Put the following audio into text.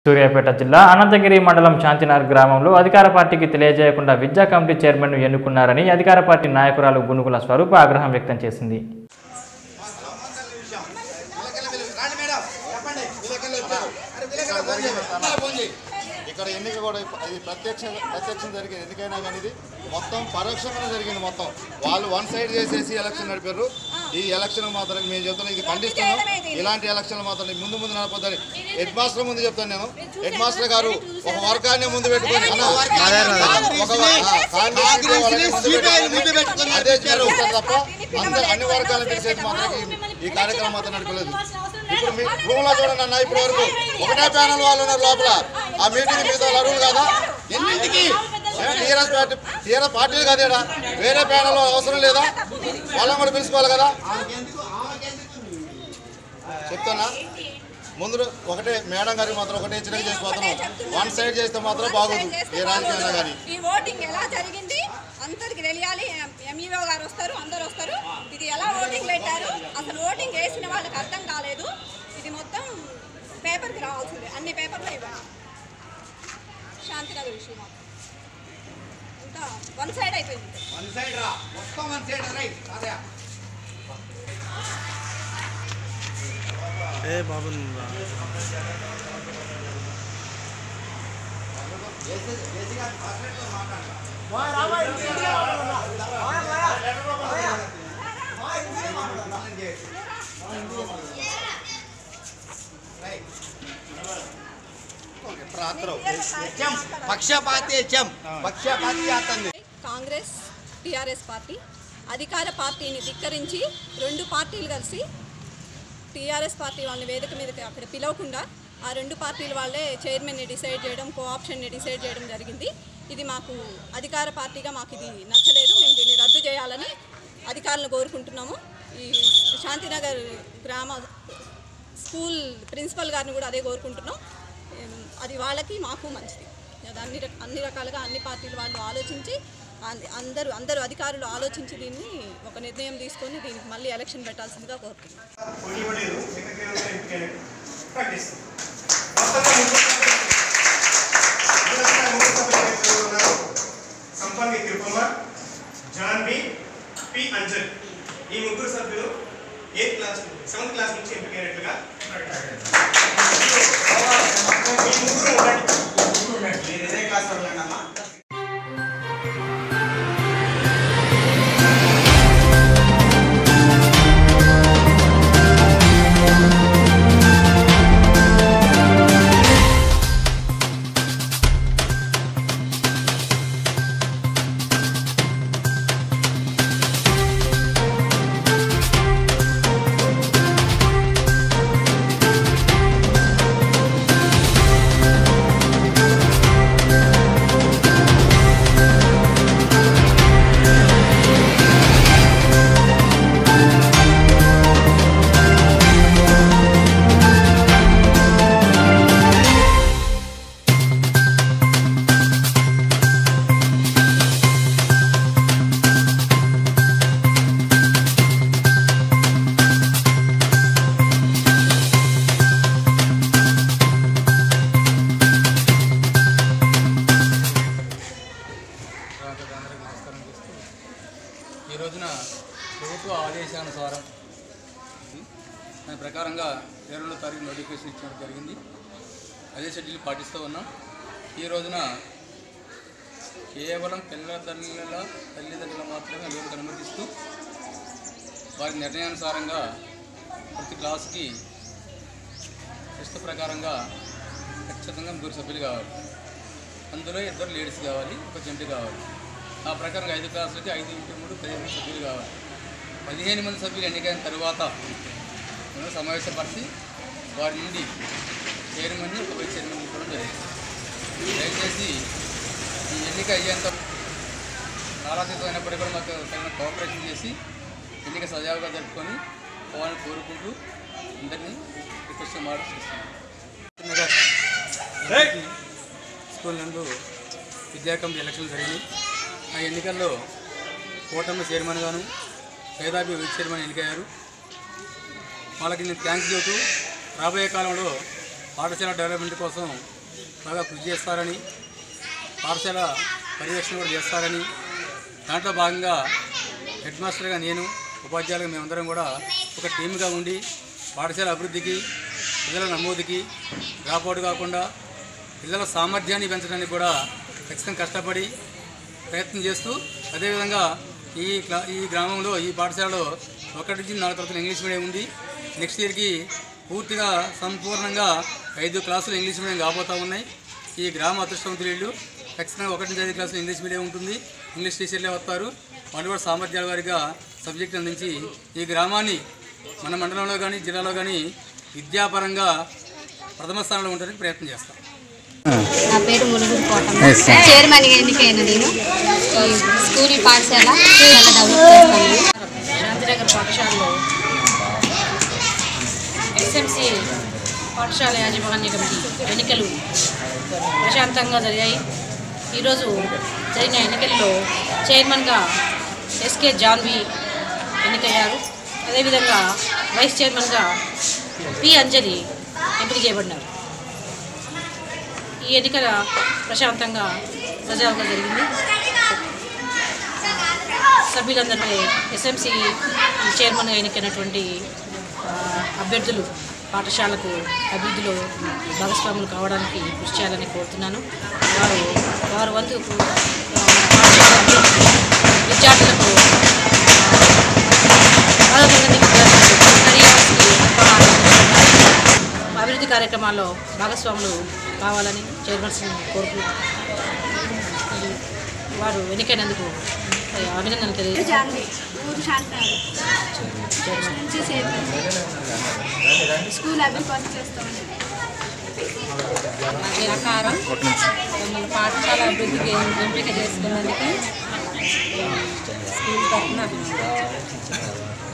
సూర్యాపేట జిల్లా అనంతగిరి మండలం శాంతినగర్ గ్రామంలో అధికార పార్టీకి తెలియజేయకుండా విద్యా కమిటీ చైర్మన్ను ఎన్నుకున్నారని అధికార పార్టీ నాయకురాలు గునుగుల స్వరూప ఆగ్రహం వ్యక్తం చేసింది ఇక్కడ ఎన్నిక కూడా ఇది ప్రత్యక్ష ప్రత్యక్షం జరిగింది ఎందుకైనా కానీ ఇది మొత్తం పరోక్షంగానే జరిగింది మొత్తం వాళ్ళు వన్ సైడ్ చేసేసి ఎలక్షన్ నడిపారు ఈ ఎలక్షన్ మాత్రం మేము చెప్తున్నాం ఇది ఖండిస్తున్నాం ఇలాంటి ఎలక్షన్లు మాత్రం ముందు ముందు నడపద్దని హెడ్ మాస్టర్ ముందు చెప్తాను నేను హెడ్ మాస్టర్ గారు ఒక వర్గాన్ని ముందు పెట్టుకొని అన్న, ఒక వ- ఆ, కాంగ్రెస్ వాళ్ళని ముందు పెట్టుకొని అదే చేస్తారు తప్ప అందరు అన్ని వర్గాలను పిలిచేది మాత్రం ఈ- ఈ కార్యక్రమం మాత్రం నడపలేదు ఇప్పుడు మీ రూమ్లో చూడండి అన్న ఇప్పటి వరకు ఒకటే ప్యానల్ వాళ్ళు ఉన్నారు లోపల ఆ మీటింగ్ మీద అరువులు కదా ఎన్నింటికి టీఆర్ఎస్ పార్టీ టీఆర్ఎస్ పార్టీలు కాదేడా వేరే ప్యానల్ అవసరం లేదా వాళ్ళని కూడా పిలుచుకోవాలి కదా చెప్తానా ముందు ఒకటే మేడం గారికి మాత్రం ఒకటే హెచ్చరిక చేసిపోతున్నాం వన్ సైడ్ చేస్తే మాత్రం బాగోదు ఏ రాజకీయంగా కానీ ఈ ఓటింగ్ ఎలా జరిగింది అందరికి తెలియాలి ఎంఈఓ గారు వస్తారు అందరు వస్తారు ఇది ఎలా ఓటింగ్ పెట్టారు అసలు ఓటింగ్ వేసిన వాళ్ళకి అర్థం కాలేదు ఇది మొత్తం పేపర్కి రావాల్సిందే అన్ని పేపర్లో ఇవ్వాలి శాంతినగర్ విషయం ఇంకా వన్ సైడ్ అయిపోయింది వన్ సైడ్ రా మొత్తం వన్ సైడ్ రైట్ అదే హెచ్ఎం పక్షపాతి హెచ్ఎం పక్షపాతి అతన్ని కాంగ్రెస్ టిఆర్ఎస్ పార్టీ అధికార పార్టీని ధిక్కరించి రెండు పార్టీలు కలిసి టీఆర్ఎస్ పార్టీ వాళ్ళని వేదిక మీదకి అక్కడ పిలవకుండా ఆ రెండు పార్టీల వాళ్ళే చైర్మన్ని డిసైడ్ చేయడం కో ఆప్షన్ని డిసైడ్ చేయడం జరిగింది ఇది మాకు అధికార పార్టీగా మాకు ఇది నచ్చలేదు మేము దీన్ని రద్దు చేయాలని అధికారులను కోరుకుంటున్నాము ఈ శాంతినగర్ గ్రామ స్కూల్ ప్రిన్సిపల్ గారిని కూడా అదే కోరుకుంటున్నాం ఏం, అది వాళ్ళకి మాకు మంచిది అది అన్ని రక- అన్ని రకాలుగా అన్ని పార్టీల వాళ్ళు ఆలోచించి అన్- అందరూ అందరూ అధికారులు ఆలోచించి దీన్ని ఒక నిర్ణయం తీసుకొని దీనికి మళ్ళీ ఎలక్షన్ పెట్టాల్సిందిగా కోరుతున్నాం పోటీ ఇవ్వలేదు సెక్రటరీ ఎంపికైనట్టు ప్రకటిస్తాం మొత్తంగా ముగ్గురు సభ్యులు- ముగ్గురు సభ్యులు ఎవరు ఉన్నారు? Sampangi Tirupamma John B P Anjal ఈ ముగ్గురు సభ్యులు ఎయిత్ క్లాస్ సెవెంత్ క్లాస్ నుంచి ఎంపికైనట్లుగా ప్రకటించారు. ఈ ముగ్గురు ఉండండి. మీరు ఇదే క్లాస్ అమ్మా అందరికీ నమస్కారం చేస్తూ ఈ రోజున ప్రభుత్వ ఆదేశానుసారం ఉం, దాని ప్రకారంగా ఇరవై రెండో తారీఖు నోటిఫికేషన్ ఇచ్చడం జరిగింది అదే షెడ్యూల్ పాటిస్తూ ఉన్నాం ఈ రోజున కేవలం పిల్లల తల్లిల తల్లిదండ్రులు మాత్రమే లోనికి అనుమతిస్తూ వారి నిర్ణయానుసారంగా ప్రతి క్లాసుకి శిస్తు ప్రకారంగా ఖచ్చితంగా ముగ్గురు సభ్యులు కావాలి అందులో ఇద్దరు లేడీస్ కావాలి ఒక జంట కావాలి ఆ ప్రకారం ఐదు క్లాసులకి ఐదు ఇంటూ మూడు పదిహేను సభ్యులు కావాలి పదిహేను మంది సభ్యులు ఎన్నికైన తర్వాత మనం సమావేశపరిచి వారి నుండి చైర్మన్ని ఒక వైస్ చైర్మన్ కూడా జరిగింది దయచేసి ఈ ఎన్నిక అయ్యేంత కాలాతీతం అయినప్పటికీ కూడా మాకు తగిన కోఆపరేషన్ చేసి ఎన్నిక సజావుగా జరుపుకొని పోవాలని కోరుకుంటూ అందరినీ రిక్వెస్ట్ మాట చేస్తున్నాను స్కూల్ నందు విద్యా కమిటీ ఎలక్షన్లు జరిగినాయి ఆ ఎన్నికల్లో కూటమి చైర్మన్ గాను పేదాభి వైస్ చైర్మన్ ఎన్నికయ్యారు వాళ్ళకి నేను థ్యాంక్స్ చెబుతూ రాబోయే కాలంలో పాఠశాల డెవలప్మెంట్ కోసం బాగా కృషి చేస్తారని పాఠశాల పర్యవేక్షణ కూడా చేస్తారని దాంట్లో భాగంగా హెడ్ మాస్టర్గా నేను ఉపాధ్యాయులుగా మేమందరం కూడా ఒక టీమ్గా ఉండి పాఠశాల అభివృద్ధికి పిల్లల నమోదుకి డ్రాప్అవుట్ కాకుండా పిల్లల సామర్థ్యాన్ని పెంచడానికి కూడా ఖచ్చితంగా కష్టపడి ప్రయత్నం చేస్తూ అదేవిధంగా ఈ క్లా ఈ గ్రామంలో ఈ పాఠశాలలో ఒకటి నుంచి నాలుగు తరగతులు ఇంగ్లీష్ మీడియం ఉంది నెక్స్ట్ ఇయర్కి పూర్తిగా సంపూర్ణంగా ఐదు క్లాసులు ఇంగ్లీష్ మీడియం కాబోతూ ఉన్నాయి ఈ గ్రామ అదృష్టవంతులు ఖచ్చితంగా ఒకటి నుంచి ఐదు క్లాసులు ఇంగ్లీష్ మీడియం ఉంటుంది ఇంగ్లీష్ టీచర్లే వస్తారు వాళ్ళు కూడా సామర్థ్యాల వారిగా సబ్జెక్ట్ అందించి ఈ గ్రామాన్ని మన మండలంలో కానీ జిల్లాలో కానీ విద్యాపరంగా ప్రథమ స్థానంలో ఉండడానికి ప్రయత్నం చేస్తాం నా పేరు మునుగురు కోటమ్మ చైర్మన్ ఎన్నికైన నేను ఈ స్కూల్ పాఠశాల చాలా డెవలప్ చేస్తాను శాంతినగర్ పాఠశాలలో ఎస్ఎంసి పాఠశాల యాజమాన్య కమిటీ ఎన్నికలు ప్రశాంతంగా జరిగాయి ఈరోజు జరిగిన ఎన్నికల్లో చైర్మన్గా ఎస్కే జాన్వి ఎన్నికయ్యారు అదేవిధంగా వైస్ చైర్మన్గా పి అంజలి ఎంపిక చేయబడినారు ఈ ఎన్నికల ప్రశాంతంగా సజావుగా జరిగింది సభ్యులందరిపై ఎస్ఎంసి చైర్మన్గా ఎన్నికైనటువంటి ఆ, అభ్యర్థులు పాఠశాలకు అభివృద్ధిలో భాగస్వాములు కావడానికి కృషి చేయాలని కోరుతున్నాను వారు వారు వంతు ఆ, పాఠశాల అభివృద్ధికి విద్యార్థులకు పదకొండు మంది విద్యార్థులు careers కి అల్పాహారం అందిస్తున్నారు. అభివృద్ధి కార్యక్రమాల్లో భాగస్వాములు కావాలని చైర్మన్స్ కోరుకు వారు ఎన్నికైనందుకు అభినందనలు తెలియజేస్తారు జాన్వి ఊరు శాంతినగర్ నుంచి చైర్మన్ స్కూల్ అభివృద్ధి కోసం చేస్తామని నా పేరు ఆకారం మమ్మల్ని పాఠశాల అభివృద్ధికి ఎంపిక చేసుకున్నందుకు స్కూల్ తరఫున అభినందనలు